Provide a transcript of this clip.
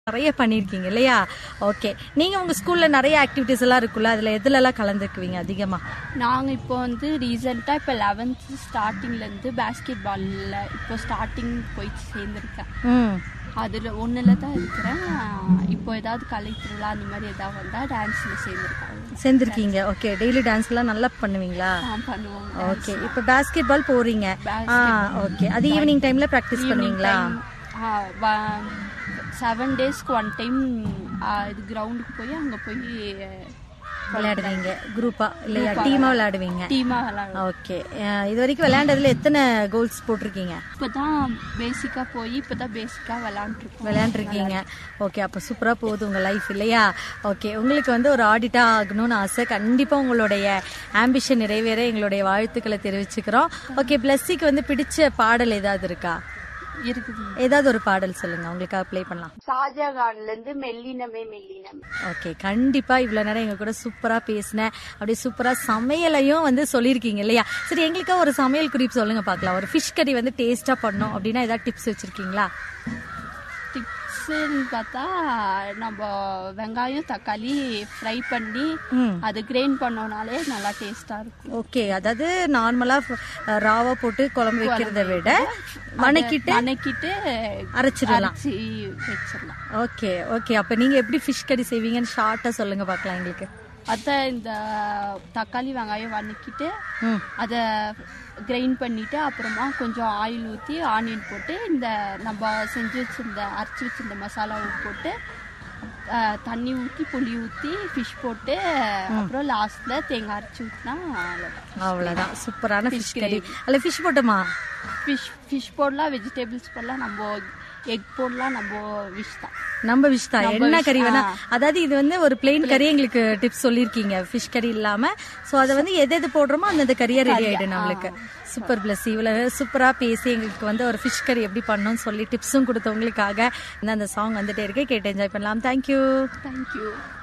நிறைய பண்ணியிருக்கீங்க இல்லையா ஓகே நீங்க உங்க ஸ்கூல்ல நிறைய ஆக்டிவிட்டிஸ் எல்லாம் இருக்குல்ல அதுல எதுல எல்லாம் கலந்துக்குவீங்க அதிகமா நாங்கள் இப்போ வந்து ரீசெண்டாக இப்போ லெவன்த்து ஸ்டார்டிங்லேருந்து பேஸ்கெட் பாலில் இப்போ ஸ்டார்டிங் போய் சேர்ந்துருக்கேன் ம் அதில் ஒன்றில் தான் இருக்கிறேன் இப்போ ஏதாவது கலை திருவிழா அந்த மாதிரி ஏதாவது வந்தால் டான்ஸில் சேர்ந்துருக்காங்க சேர்ந்துருக்கீங்க ஓகே டெய்லி டான்ஸ் எல்லாம் நல்லா பண்ணுவீங்களா நான் பண்ணுவோம் ஓகே இப்போ பாஸ்கெட் பால் போறீங்க ஆ ஓகே அது ஈவினிங் டைம்ல ப்ராக்டிஸ் பண்ணுவீங்களா செவன் டேஸ்க்கு ஒன் டைம் இது கிரவுண்டுக்கு போய் அங்கே போய் விளையாடுவீங்க குரூப்பா இல்லையா டீமா விளையாடுவீங்க டீமாக விளையாடுவோம் ஓகே இது வரைக்கும் விளையாண்டதுல எத்தனை கோல்ஸ் போட்டிருக்கீங்க இப்போ தான் பேசிக்காக போய் இப்போ தான் பேசிக்காக விளாண்டுருக்கோம் விளையாண்டுருக்கீங்க ஓகே அப்போ சூப்பராக போகுது உங்கள் லைஃப் இல்லையா ஓகே உங்களுக்கு வந்து ஒரு ஆடிட்டா ஆகணும்னு ஆசை கண்டிப்பாக உங்களுடைய ஆம்பிஷன் நிறைவேற எங்களுடைய வாழ்த்துக்களை தெரிவிச்சுக்கிறோம் ஓகே பிளஸ்ஸிக்கு வந்து பிடிச்ச பாடல் ஏதாவது இருக்கா இருக்குது ஏதாவது ஒரு பாடல் சொல்லுங்க உங்களுக்காக ப்ளே பண்ணலாம் ஷாஜகான்ல இருந்து மெல்லினமே மெல்லினமே ஓகே கண்டிப்பா இவ்வளவு நேரம் எங்க கூட சூப்பரா பேசினேன் அப்படியே சூப்பரா சமையலையும் வந்து சொல்லியிருக்கீங்க இல்லையா சரி எங்களுக்கா ஒரு சமையல் குறிப்பு சொல்லுங்க பார்க்கலாம் ஒரு ஃபிஷ் கறி வந்து டேஸ்டா பண்ணோம் அப்படின்னா ஏதாவது டிப்ஸ் வச்சிருக்கீங்களா டிப்ஸ்ன்னு பார்த்தா நம்ம வெங்காயம் தக்காளி ஃப்ரை பண்ணி ம் அது கிரைண்ட் பண்ணோம்னாலே நல்லா டேஸ்டாக இருக்கும் ஓகே அதாவது நார்மலா ராவா போட்டு குழம்பு வைக்கிறத விட வணக்கிட்டு வணக்கிட்டு அரைச்சிடலாம் அரைச்சி வச்சிடலாம் ஓகே ஓகே அப்ப நீங்க எப்படி ஃபிஷ் கறி செய்வீங்கன்னு ஷார்ட்டா சொல்லுங்க பார்க்கலாம் எங்களுக்கு அதான் இந்த தக்காளி வெங்காயம் வணக்கிட்டு ம் அதை கிரைண்ட் பண்ணிட்டு அப்புறமா கொஞ்சம் ஆயில் ஊற்றி ஆனியன் போட்டு இந்த நம்ம செஞ்சு வச்சிருந்த அரைச்சி வச்சிருந்த மசாலாவை போட்டு அஹ், தண்ணி ஊற்றி புளி ஊற்றி ஃபிஷ் போட்டு அப்புறம் லாஸ்ட்ல தேங்காய் அரைச்சி ஊற்றினா அவ்வளவுதான் சூப்பரான ஃபிஷ் கறி அல்ல ஃபிஷ் போட்டோமா ஃபிஷ் ஃபிஷ் போடலாம் வெஜிடபிள்ஸ் போடலாம் நம்ம எக் போடலாம் நம்ம விஷ் தான் நம்ம விஷ் தான் என்ன wish, கறி வேணா ஆ. அதாவது இது வந்து ஒரு பிளெயின் கறி எங்களுக்கு டிப்ஸ் சொல்லியிருக்கீங்க ஃபிஷ் கறி இல்லாம சோ அதை வந்து எது எது போடுறோமோ அந்தந்த கறியா ரெடி ஆயிடும் நம்மளுக்கு சூப்பர் பிளஸ் இவ்வளவு சூப்பரா பேசி எங்களுக்கு வந்து ஒரு ஃபிஷ் கறி எப்படி பண்ணணும்னு சொல்லி டிப்ஸும் கொடுத்தவங்களுக்காக அந்த சாங் வந்துட்டே இருக்கு கேட்டு என்ஜாய் பண்ணலாம் தேங்க்யூ தேங்க்யூ